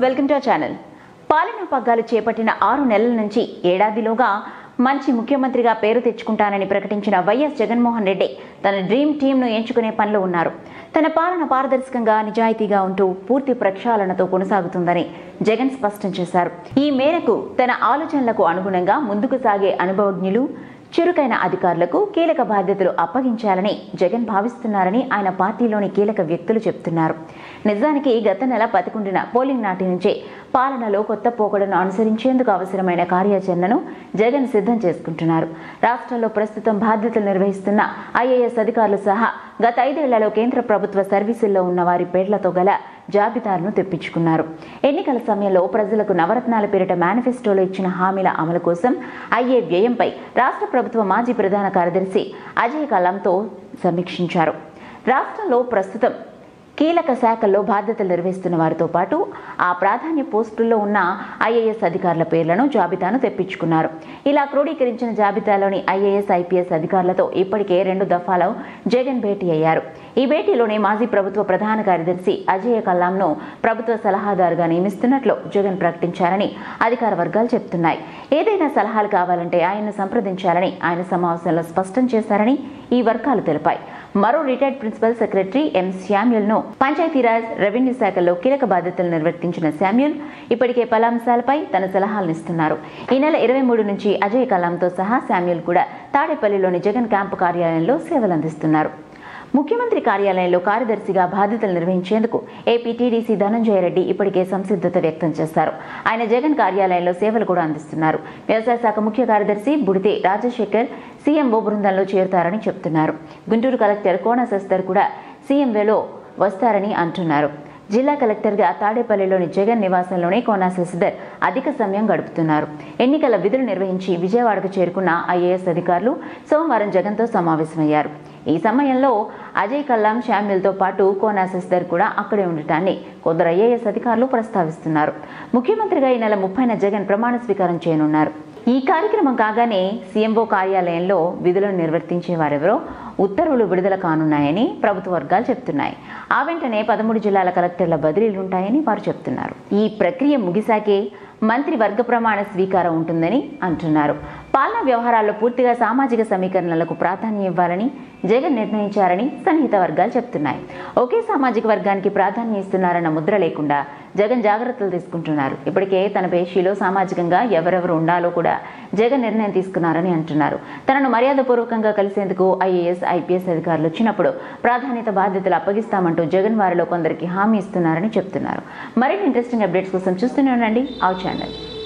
welcome to channel పాలనా పగ్గాలు చేపట్టిన ఆరు నెలల నుంచి ఏడాదిలోగా మంచి ముఖ్యమంత్రిగా పేరు తెచ్చుకుంటానని ప్రకటించిన వైఎస్ జగన్మోహన్ రెడ్డి తన డ్రీమ్ టీంను ఎంచుకునే పనిలో ఉన్నారు తన పాలన పారదర్శకంగా నిజాయితీగా ఉంటూ పూర్తి ప్రక్షాళనతో కొనసాగుతుందని జగన్ స్పష్టం చేశారు ఈ మేరకు తన ఆలోచనలకు అనుగుణంగా ముందుకు సాగే అనుభవజ్ఞులు చురుకైన అధికారులకు కీలక బాధ్యతలు అప్పగించాలని జగన్ భావిస్తున్నారని ఆయన పార్టీలోని కీలక వ్యక్తులు చెబుతున్నారు నిజానికి గత నెల పదకొండున పోలింగ్ నాటి నుంచే పాలనలో కొత్త పోకడను అనుసరించేందుకు అవసరమైన కార్యాచరణను జగన్ సిద్ధం చేసుకుంటున్నారు రాష్ట్రంలో ప్రస్తుతం బాధ్యతలు నిర్వహిస్తున్న ఐఏఎస్ అధికారులు సహా గత ఐదేళ్లలో కేంద్ర ప్రభుత్వ సర్వీసుల్లో ఉన్న వారి పేర్లతో గల జాబితాలను తెప్పించుకున్నారు ఎన్నికల సమయంలో ప్రజలకు నవరత్నాల పేరిట మేనిఫెస్టోలో ఇచ్చిన హామీల అమలు కోసం అయ్యే వ్యయంపై రాష్ట్ర ప్రభుత్వ మాజీ ప్రధాన కార్యదర్శి అజయ్ కలాంతో సమీక్షించారు రాష్ట్రంలో ప్రస్తుతం కీలక శాఖల్లో బాధ్యతలు నిర్వహిస్తున్న వారితో పాటు ఆ ప్రాధాన్య పోస్టుల్లో ఉన్న ఐఏఎస్ అధికారుల పేర్లను జాబితాను తెప్పించుకున్నారు ఇలా క్రోడీకరించిన జాబితాలోని ఐఏఎస్ ఐపీఎస్ అధికారులతో ఇప్పటికే రెండు దఫాలో జగన్ భేటీ అయ్యారు ఈ భేటీలోనే మాజీ ప్రభుత్వ ప్రధాన కార్యదర్శి అజయ్ కల్లాంను ప్రభుత్వ సలహాదారుగా నియమిస్తున్నట్లు జగన్ ప్రకటించారని అధికార వర్గాలు చెబుతున్నాయి ఏదైనా సలహాలు కావాలంటే ఆయన్ను సంప్రదించాలని ఆయన సమావేశంలో స్పష్టం చేశారని ఈ వర్గాలు తెలిపాయి మరో retired principal secretary M Samuel ను పంచాయతీరాజ్ రెవెన్యూ శాఖల్లో కీలక బాధ్యతలు నిర్వర్తించిన శామ్యుల్ ఇప్పటికే పలు అంశాలపై తన సలహాలను ఇస్తున్నారు ఈ నెల ఇరవై మూడు నుంచి అజయ్ కలాంతో సహా శామ్యుల్ కూడా తాడేపల్లిలోని జగన్ క్యాంపు కార్యాలయంలో సేవలు అందిస్తున్నారు ముఖ్యమంత్రి కార్యాలయంలో కార్యదర్శిగా బాధ్యతలు నిర్వహించేందుకు ఏపీ టీడీసీ ధనంజయ రెడ్డి ఇప్పటికే సంసిద్ధత వ్యక్తం చేశారు ఆయన జగన్ కార్యాలయంలో సేవలు కూడా అందిస్తున్నారు వ్యవసాయ శాఖ ముఖ్య కార్యదర్శి బుడితే రాజశేఖర్ సీఎంఓ బృందంలో చేరుతారని చెప్తున్నారు గుంటూరు కలెక్టర్ కోన శస్తర్ కూడా సీఎంవేలో వస్తారని అంటున్నారు జిల్లా కలెక్టర్గా తాడేపల్లిలోని జగన్ నివాసంలోనే కోనా శశిధర్ అధిక సమయం గడుపుతున్నారు ఎన్నికల విధులు నిర్వహించి విజయవాడకు చేరుకున్న ఐఏఎస్ అధికారులు సోమవారం జగన్తో సమావేశమయ్యారు ఈ సమయంలో అజయ్ కల్లాం శామ్యుల్తో పాటు కోనా శశిధర్ కూడా అక్కడే ఉండటాన్ని కొందరు ఐఏఎస్ అధికారులు ప్రస్తావిస్తున్నారు ముఖ్యమంత్రిగా ఈ నెల ముప్పైన జగన్ ప్రమాణ స్వీకారం చేయనున్నారు ఈ కార్యక్రమం కాగానే సీఎంఓ కార్యాలయంలో విధులను నిర్వర్తించే వారెవరో ఉత్తర్వులు విడుదల కానున్నాయని ప్రభుత్వ వర్గాలు చెప్తున్నాయి ఆ వెంటనే పదమూడు జిల్లాల కలెక్టర్ల బదిలీలుంటాయని వారు చెప్తున్నారు ఈ ప్రక్రియ ముగిసాకే మంత్రి వర్గ ప్రమాణ స్వీకారం ఉంటుందని అంటున్నారు పాలనా వ్యవహారాల్లో పూర్తిగా సామాజిక సమీకరణలకు ప్రాధాన్యం ఇవ్వాలని జగన్ నిర్ణయించారని సన్నిహిత వర్గాలు చెప్తున్నాయి ఒకే సామాజిక వర్గానికి ప్రాధాన్యం ఇస్తున్నారన్న ముద్ర లేకుండా జగన్ జాగ్రత్తలు తీసుకుంటున్నారు ఇప్పటికే తన పేషీలో సామాజికంగా ఎవరెవరు ఉండాలో కూడా జగన్ నిర్ణయం తీసుకున్నారని అంటున్నారు తనను మర్యాదపూర్వకంగా కలిసేందుకు ఐఏఎస్ ఐపీఎస్ అధికారులు వచ్చినప్పుడు ప్రాధాన్యత బాధ్యతలు అప్పగిస్తామంటూ జగన్ వారిలో కొందరికి హామీ ఇస్తున్నారని చెప్తున్నారు మరిన్ని ఇంట్రెస్టింగ్ అప్డేట్స్ కోసం చూస్తూనే ఉండండి ఆ ఛానల్